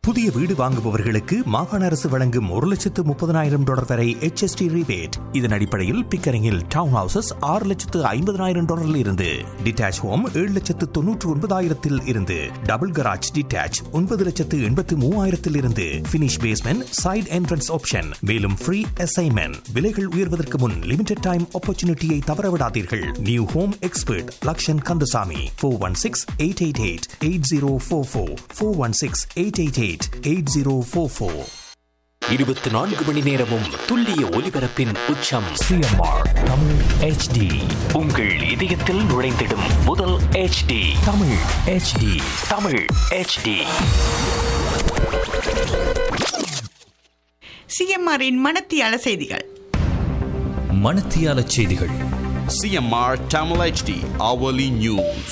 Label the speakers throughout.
Speaker 1: புதிய வீடு வாங்குபவர்களுக்கு மாகாண அரசு வழங்கும் ஒரு லட்சத்து முப்பதனாயிரம் டாலர் வரை HST rebate இதன் அடிப்படையில் பிக்கரிங்கில் டவுன் ஹவுசஸ் ஆறு லட்சத்து ஐம்பதனாயிரம் டாலரில் இருந்து டிட்டாச் ஹோம் ஏழு லட்சத்து தொன்னூற்று ஒன்பதாயிரத்தில் இருந்து டபுள் கராஜ் டிட்டாச் ஒன்பது லட்சத்து எண்பத்து மூவாயிரத்தில் இருந்து finish basement side entrance option மேலும் ஃப்ரீ அசைன்மெண்ட் விலைகள் உயர்வதற்கு முன் லிமிடெட் டைம் ஆப்பர்ச்சுனிட்டியை தவறவிடாதீர்கள் new home expert Lakshan Kandasamy four one six eight eight eight eight zero four four four one six eight eight eight eight zero four four
Speaker 2: இருபத்தி நான்கு மணி நேரமும் துல்லிய ஒலிபரப்பின் உச்சம்
Speaker 1: சிஎம்ஆர் தமிழ் ஹெச்டி
Speaker 2: உங்கள் இதயத்தில் நுழைந்திடும் முதல் HD
Speaker 1: Tamil HD
Speaker 2: Tamil HD
Speaker 3: சிஎம்ஆரின் மனத்தியால செய்திகள்
Speaker 4: மணத்தியால செய்திகள்
Speaker 5: CMR Tamil HD hourly news.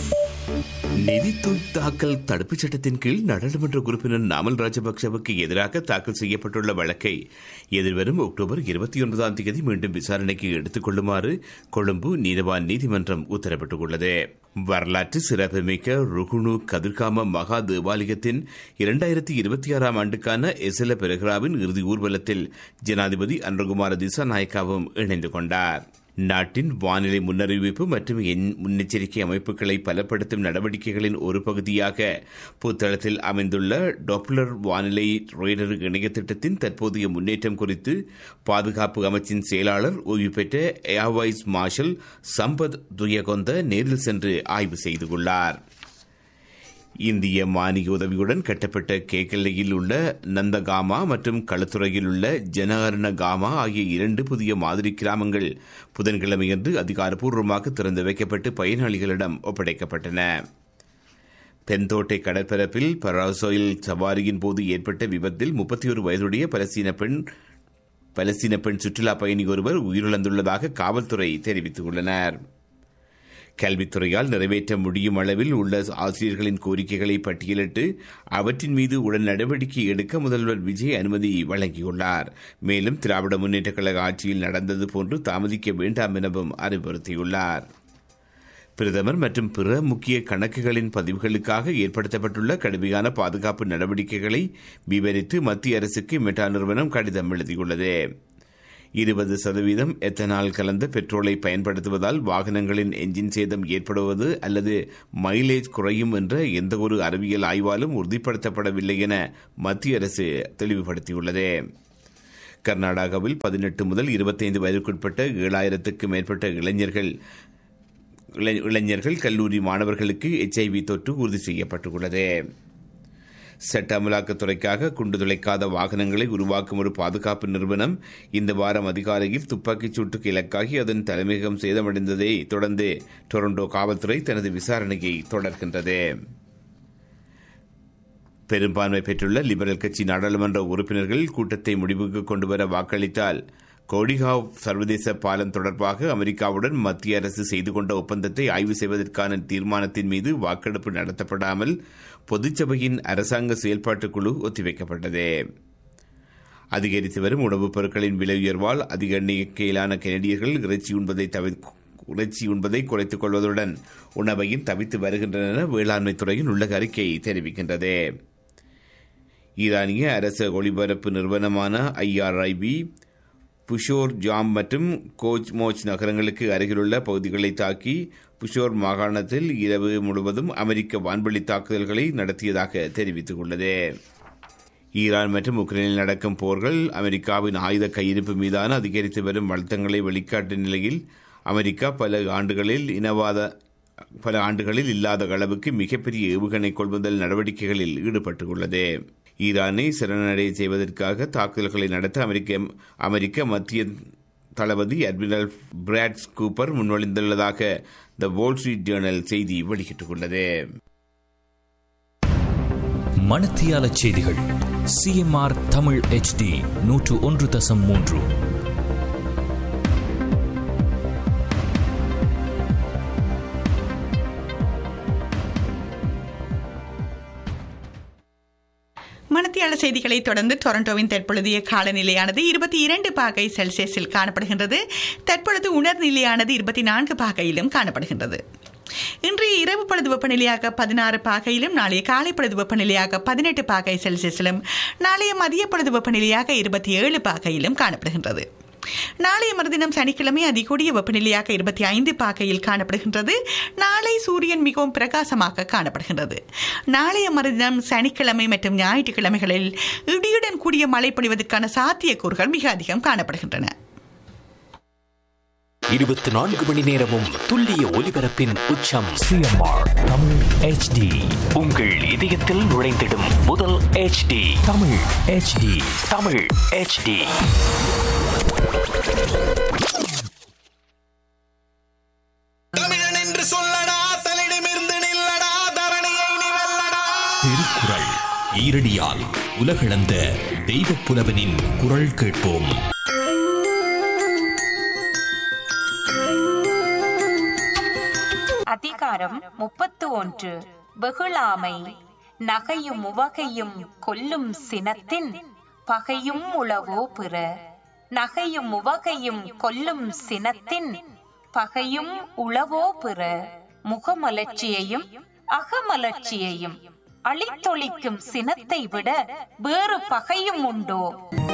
Speaker 6: நிதித்துறை தாக்கல் தடுப்புச் சட்டத்தின் கீழ் நாடாளுமன்ற உறுப்பினர் நாமல் ராஜபக்சவுக்கு எதிராக தாக்கல் செய்யப்பட்டுள்ள வழக்கை எதிர்வரும் அக்டோபர் இருபத்தி ஒன்பதாம் தேதி மீண்டும் விசாரணைக்கு எடுத்துக் கொள்ளுமாறு கொழும்பு நீதவான் நீதிமன்றம் உத்தரவிட்டுள்ளது வரலாற்று சிறப்புமிக்க ருகுணு கதிர்காம மகா தேவாலயத்தின் இரண்டாயிரத்தி இருபத்தி ஆறாம் ஆண்டுக்கான எசில பெருகிராவின் இறுதி ஊர்வலத்தில் ஜனாதிபதி அன்றகுமார திசாநாயக்காவும் இணைந்து கொண்டார் நாட்டின் வானிலை முன்னறிவிப்பு மற்றும் எண் முன்னெச்சரிக்கை அமைப்புகளை பலப்படுத்தும் நடவடிக்கைகளின் ஒரு பகுதியாக புத்தளத்தில் அமைந்துள்ள டொப்ளர் வானிலை ரேடர் இணைய திட்டத்தின் தற்போதைய முன்னேற்றம் குறித்து பாதுகாப்பு அமைச்சின் செயலாளர் ஓய்வு பெற்ற ஏர்வைஸ் மார்ஷல் சம்பத் துயகொந்த நேரில் சென்று ஆய்வு செய்துள்ளார் இந்திய மானிய உதவியுடன் கட்டப்பட்ட கேக்கலையில் உள்ள நந்தகாமா மற்றும் களுத்துறையில் உள்ள ஜனகரண காமா ஆகிய இரண்டு புதிய மாதிரி கிராமங்கள் புதன்கிழமையன்று அதிகாரப்பூர்வமாக திறந்து வைக்கப்பட்டு பயனாளிகளிடம் ஒப்படைக்கப்பட்டன பெந்தோட்டை கடற்பரப்பில் பராசோயில் சவாரியின் போது ஏற்பட்ட விபத்தில் முப்பத்தி ஒரு வயதுடைய பலஸ்தீன பெண் பலஸ்தீன பெண் சுற்றுலா பயணி ஒருவர் உயிரிழந்துள்ளதாக காவல்துறை தெரிவித்துள்ளனர் கல்வித்துறையால் நிறைவேற்ற முடியும் அளவில் உள்ள ஆசிரியர்களின் கோரிக்கைகளை பட்டியலிட்டு அவற்றின் மீது உடன் நடவடிக்கை எடுக்க முதல்வர் விஜய் அனுமதி வழங்கியுள்ளார் மேலும் திராவிட முன்னேற்றக் கழக ஆட்சியில் நடந்தது போன்று தாமதிக்க வேண்டாம் எனவும் அறிவுறுத்தியுள்ளார் பிரதமர் மற்றும் பிற முக்கிய கணக்குகளின் பதிவுகளுக்காக ஏற்படுத்தப்பட்டுள்ள கடுமையான பாதுகாப்பு நடவடிக்கைகளை விவரித்து மத்திய அரசுக்கு மெட்டா நிறுவனம் கடிதம் எழுதியுள்ளது இருபது சதவீதம் எத்தனால் கலந்த பெட்ரோலை பயன்படுத்துவதால் வாகனங்களின் என்ஜின் சேதம் ஏற்படுவது அல்லது மைலேஜ் குறையும் என்ற எந்தவொரு அறிவியல் ஆய்வாலும் உறுதிப்படுத்தப்படவில்லை என மத்திய அரசு தெளிவுபடுத்தியுள்ளது கர்நாடகாவில் பதினெட்டு முதல் இருபத்தைந்து வயதுக்குட்பட்ட ஏழாயிரத்துக்கும் மேற்பட்ட இளைஞர்கள் இளை- இளைஞர்கள் கல்லூரி மாணவர்களுக்கு எச்ஐவி தொற்று உறுதி செய்யப்பட்டுள்ளது சட்ட அமலாக்கத்துறைக்காக குண்டு துளைக்காத வாகனங்களை உருவாக்கும் ஒரு பாதுகாப்பு நிறுவனம் இந்த வாரம் அதிகாலையில் துப்பாக்கிச் சூட்டுக்கு இலக்காகி அதன் தலைமையகம் சேதமடைந்ததை தொடர்ந்து டொரண்டோ காவல்துறை தனது விசாரணையை தொடர்கின்றது பெரும்பான்மை பெற்றுள்ள லிபரல் கட்சி நாடாளுமன்ற உறுப்பினர்கள் கூட்டத்தை முடிவுக்கு கொண்டுவர வாக்களித்தால் கோடிகாவ் சர்வதேச பாலம் தொடர்பாக அமெரிக்காவுடன் மத்திய அரசு செய்து கொண்ட ஒப்பந்தத்தை ஆய்வு செய்வதற்கான தீர்மானத்தின் மீது வாக்கெடுப்பு நடத்தப்படாமல் பொதுச்சபையின் அரசாங்க செயல்பாட்டுக் குழு ஒத்திவைக்கப்பட்டது அதிகரித்து வரும் உணவுப் பொருட்களின் விலை உயர்வால் அதிக எண்ணிக்கையிலான கெனடியர்கள் இறைச்சி உண்பதை தவிர்க்க இறைச்சி உண்பதை குறைத்துக் கொள்வதுடன் உணவையும் தவித்து வருகின்றன என வேளாண்மை துறையின் உள்ளக அறிக்கை தெரிவிக்கின்றது ஈரானிய அரசு ஒளிபரப்பு நிறுவனமான ஐஆர்ஐபி புஷோர் ஜாம் மற்றும் கோச் மோச் நகரங்களுக்கு அருகிலுள்ள பகுதிகளை தாக்கி புஷோர் மாகாணத்தில் இரவு முழுவதும் அமெரிக்க வான்வெளி தாக்குதல்களை நடத்தியதாக தெரிவித்துள்ளது ஈரான் மற்றும் உக்ரைனில் நடக்கும் போர்கள் அமெரிக்காவின் ஆயுத கையிருப்பு மீதான அதிகரித்து வரும் அழுத்தங்களை வெளிக்காட்டும் நிலையில் அமெரிக்கா பல ஆண்டுகளில் இனவாத பல ஆண்டுகளில் இல்லாத அளவுக்கு மிகப்பெரிய ஏவுகணை கொள்முதல் நடவடிக்கைகளில் ஈடுபட்டுள்ளது ஈரானை சரணடைய செய்வதற்காக தாக்குதல்களை நடத்த அமெரிக்க அமெரிக்க மத்திய தளபதி அட்மிரல் பிராட் கூப்பர் முன்மொழிந்துள்ளதாக த வால் ஸ்ட்ரீட் ஜேர்னல் செய்தி வெளியிட்டுள்ளது
Speaker 4: மணத்தியால செய்திகள் சிஎம்ஆர் தமிழ் ஹெச்டி நூற்று ஒன்று தசம் மூன்று
Speaker 3: மணத்தியாள செய்திகளை தொடர்ந்து டொரண்டோவின் தற்பொழுதைய காலநிலையானது இருபத்தி இரண்டு பாகை செல்சியஸில் காணப்படுகின்றது தற்பொழுது உணர்நிலையானது இருபத்தி நான்கு பாகையிலும் காணப்படுகின்றது இன்றைய இரவு பொழுது வெப்பநிலையாக பதினாறு பாகையிலும் நாளைய காலை பொழுது வெப்பநிலையாக பதினெட்டு பாகை செல்சியஸிலும் நாளைய மதிய பொழுது வெப்பநிலையாக இருபத்தி ஏழு பாகையிலும் காணப்படுகின்றது நாளைய மறுதினம் சனிக்கிழமை அதிகூடிய வெப்பநிலையாக இருபத்தி ஐந்து பாகையில் காணப்படுகின்றது நாளை சூரியன் மிகவும் பிரகாசமாக காணப்படுகின்றது நாளைய மறுதினம் சனிக்கிழமை மற்றும் ஞாயிற்றுக்கிழமைகளில் இடியுடன் கூடிய மழை பொழிவதற்கான சாத்தியக்கூறுகள் மிக அதிகம் காணப்படுகின்றன
Speaker 2: இருபத்தி நான்கு மணி நேரமும் துல்லிய ஒலிபரப்பின் உச்சம்
Speaker 4: சிஎம்ஆர் தமிழ் ஹெச்டி
Speaker 2: உங்கள் இதயத்தில் நுழைந்திடும் முதல் HD
Speaker 4: Tamil HD
Speaker 2: Tamil HD
Speaker 7: தமிழன் என்று சொல்லடா தலிடமிருந்து நில்லடா தரணியை நீ வெல்லடா
Speaker 4: திருக்குறள் ஈரடியால் உலகளந்த தெய்வப் புலவனின் குரல் கேட்போம்
Speaker 8: அதிகாரம் முப்பத்து ஒன்று வெகுளாமை நகையும் உவகையும் கொல்லும் சினத்தின் பகையும் உளவோ பிற நகையும் உவகையும் கொல்லும் சினத்தின் பகையும் உளவோ பிற முகமலர்ச்சியையும் அகமலர்ச்சியையும் அழித்தொழிக்கும் சினத்தை விட வேறு பகையும் உண்டோ